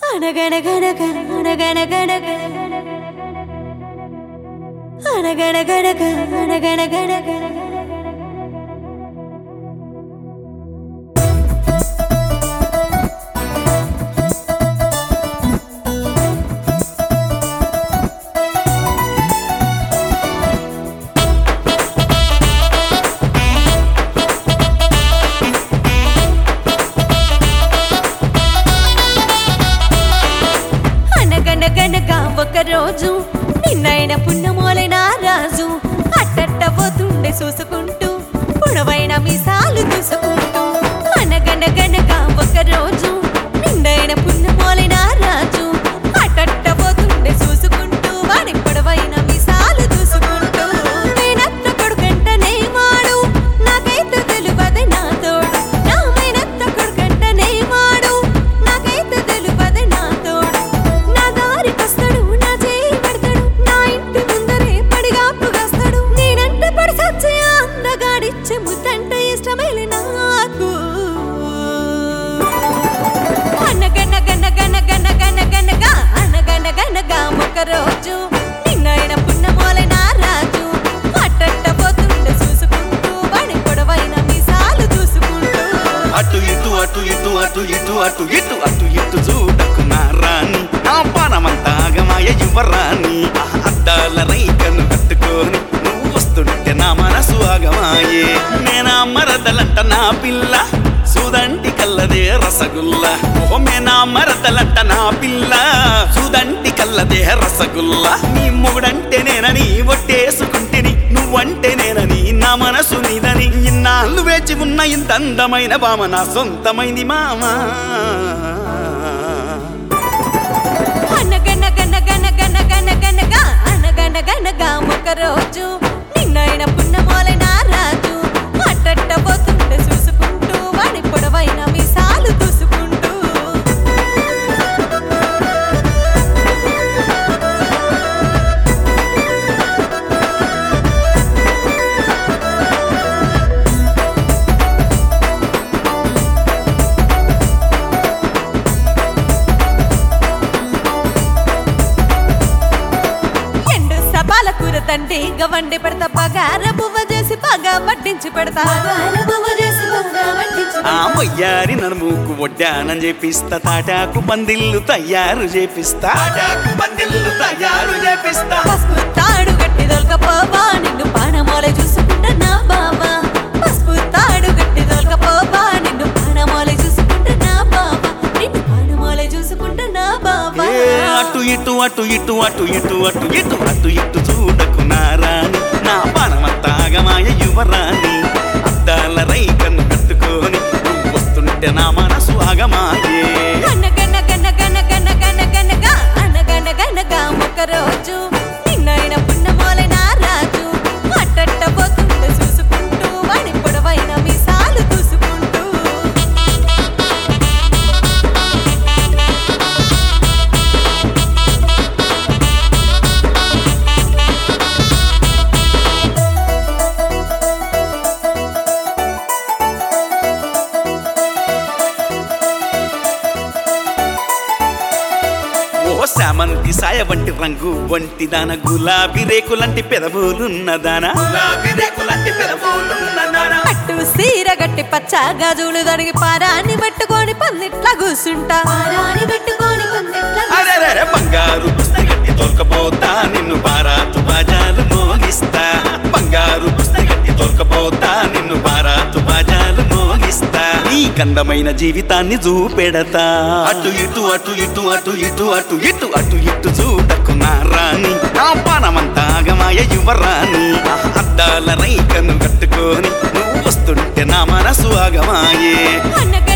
అనగనగనగ అనగనగనగ అనగనగనగ అనగనగనగ అనగనగనగా ఒక రోజు నిన్నైన పున్నమోలైన రాజు అట్టట్ట పోతుండే చూసుకుంటూ పొడవైన మీసాలు చూసుకుంటూ అనగనగనగా ఒక రోజు నిన్నైన పున్నమోలైన రాజు అట్టట్ట పోతుండే చూసుకుంటూ వాడి పొడవైన మీసాలు చూసుకుంటూ నేనత్త కొడుకంటనే వాడు నాకైతే తెలుపదే నా తోడు నా మేనత్త కొడుకంటనే వాడు నాకైతే తెలుపదే నా తోడు నా దారికొస్తాడు నా చేయి పడతాడు నా ఇంటి ముందరే పడిగాపుగాస్తాడు నేనంటే పడి సచ్చే అందగాడిచ్చే ముద్దంటే ఇష్టమేలే నాకు అనగనగనగనగనగనగనగా అనగనగనగా ఒక రోజు నిన్నైన పున్నమోలైన రాజు అట్టట్ట పోతుండే చూసుకుంటూ వాడి పొడవైన మీసాలు చూసుకుంటూ అటు ఇటు అటు ఇటు అటు ఇటు అటు ఇటు అటు ఇటు చూడకు నా రాణి నా పానమంతా ఆగమాయ యువరాణి ఆ అద్దాల రైకను కట్టుకొని నువ్వు వస్తుంటే నా మనసు ఆగమాయే నేనా మరదలంట నా పిల్ల సుదంటి కల్లదే రసగుల్ల ఓ మేనా మరదలంట నా పిల్ల సుదంటి కల్లదే రసగుల్ల నీ మొగుడంటే నేనని ఒట్టేసుకుంటిని నువ్వంటే నేనని నా మనసు నీదని ఇన్నాళ్ళు వేచి ఉన్న ఇంత అందమైన బామ నా సొంతమైంది మామా అనగనగనగనగనగనగా అనగనగనగా ఒక రోజు నిన్నైన పున్నమోలైన రాజు అట్టట్ట పోతుండే చూసుకుంటూ వాడి పొడవైన మీసాలు చూసుకుంటూ ఎండు సపాల కూర తండ్రి గవండి పెడతా పగార పువ్వ చేసి పగా పట్టించి పెడతా ఆ మొయ్యారి నడుముకు వడ్డానం చేపిస్తా తాటాకు పందిళ్ళు తయారు చేపిస్తా తాటాకు పందిళ్ళు తయారు చేపిస్తా పసుపు తాడు గట్టి దొలకపోవా నిన్ను పానమోలే చూసుకుంటా నా బావా పసుపు తాడు గట్టి దొలకపోవా నిన్ను పానమోలే చూసుకుంటా నా బావా నిన్ను పానమోలే చూసుకుంటా నా బావా ఏ అటు ఇటు అటు ఇటు అటు ఇటు అటు ఇటు అటు ఇటు చూడకు నా రాణి నా పానమంతా ఆగమాయ యువరాణి అద్దాల రైకను కట్టుకొని నువ్వు వస్తుంటే నా మనసు ఆగమాయే గనగనగనగనగనగనగనగా అనగనగనగా ఒక రోజు నిన్నైన పున్నమోలైన రాజు అట్టట్ట పోతుండే చూసుకుంటూ వాడి పొడవైన మీసాలు చూసుకుంటూ ఓ శామంతి సాయ వంటి రంగు వంటి దాన గులాబీ రేకులంటి పెదవులున్న దాన గులాబీ రేకులంటి పెదవులున్న దాన పట్టు సీర గట్టి పచ్చ గాజులు దొరికి పారాన్ని పట్టుకొని పందిట్లా కూసుంటా పారాన్ని పెట్టుకొని పందిట్లా అరెరెరె బంగారు పుస్తక గట్టి తోల్కపోతా నిన్ను బారాతు బాజాలు మోగిస్తా బంగారు పుస్తక గట్టి తోల్కపోతా నిన్ను బారాతు బాజాలు మోగిస్తా ఈ కందమైన జీవితాన్ని చూపెడతా అటు ఇటు అటు ఇటు అటు ఇటు అటు ఇటు అటు ఇటు చూడకు నా రాణి నా పానమంతా ఆగమాయ యువరాణి ఆ అద్దాల రైకను కట్టుకొని నువ్వు వస్తుంటే నా మనసు ఆగమాయే అనగ